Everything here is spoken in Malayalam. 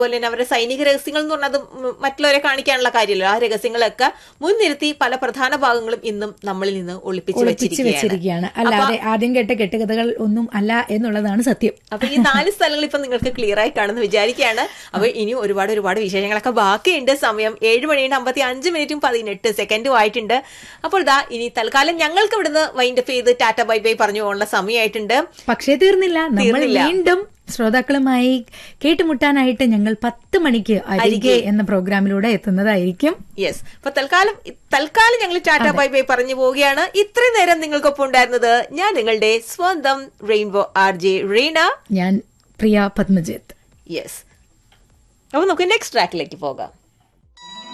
അതുപോലെ തന്നെ അവരുടെ സൈനിക രഹസ്യങ്ങൾ എന്ന് പറഞ്ഞത് ഉം മറ്റുള്ളവരെ കാണിക്കാനുള്ള കാര്യമല്ലോ ആ രഹസ്യങ്ങളൊക്കെ മുൻനിർത്തി പല പ്രധാന ഭാഗങ്ങളും ഇന്നും നമ്മളിൽ നിന്ന് ഒളിപ്പിച്ചു ഒളിപ്പിച്ച് വെച്ചിരിക്കുകയാണ് വെച്ചിരിക്കുകയാണ് അല്ലാതെ ആദ്യം കേട്ട കെട്ടുകഥകൾ ഒന്നും അല്ല എന്നുള്ളതാണ് സത്യം അപ്പൊ ഈ നാല് സ്ഥലങ്ങൾ ഇപ്പൊ നിങ്ങൾക്ക് ക്ലിയർ ആയി കാണുന്ന വിചാരിക്കുകയാണ് അപ്പൊ ഇനി ഒരുപാട് ഒരുപാട് വിശേഷങ്ങളൊക്കെ ബാക്കിയുണ്ട് സമയം ഏഴ് മണിയുടെ അമ്പത്തി അഞ്ച് മിനിറ്റും പതിനെട്ട് സെക്കൻഡും ആയിട്ടുണ്ട് അപ്പോൾ ദാ ഇനി തൽക്കാലം ഞങ്ങൾക്ക് ഇവിടുന്ന് വൈൻഡപ്പ് ചെയ്ത് ടാറ്റ ബൈ ബൈ പറഞ്ഞു പോകാനുള്ള സമയമായിട്ടുണ്ട് പക്ഷേ തീർന്നില്ല നമ്മൾ തീർന്നില്ല. വീണ്ടും ശ്രോതാക്കളുമായി കേട്ടുമുട്ടാനായിട്ട് ഞങ്ങൾ പത്ത് മണിക്ക് അരികെ എന്ന പ്രോഗ്രാമിലൂടെ എത്തുന്നതായിരിക്കും യെസ് അപ്പൊ തൽക്കാലം തൽക്കാലം ഞങ്ങൾ ടാറ്റ ബൈ ബൈ പറഞ്ഞു പോവുകയാണ് ഇത്രയും നേരം നിങ്ങൾക്കൊപ്പം ഉണ്ടായിരുന്നത് ഞാൻ നിങ്ങളുടെ സ്വന്തം റെയിൻബോ ആർ ജെ റീന ഞാൻ പ്രിയ പത്മജിത്ത് യെസ് അപ്പൊ നമുക്ക് നെക്സ്റ്റ് ട്രാക്കിലേക്ക് പോകാം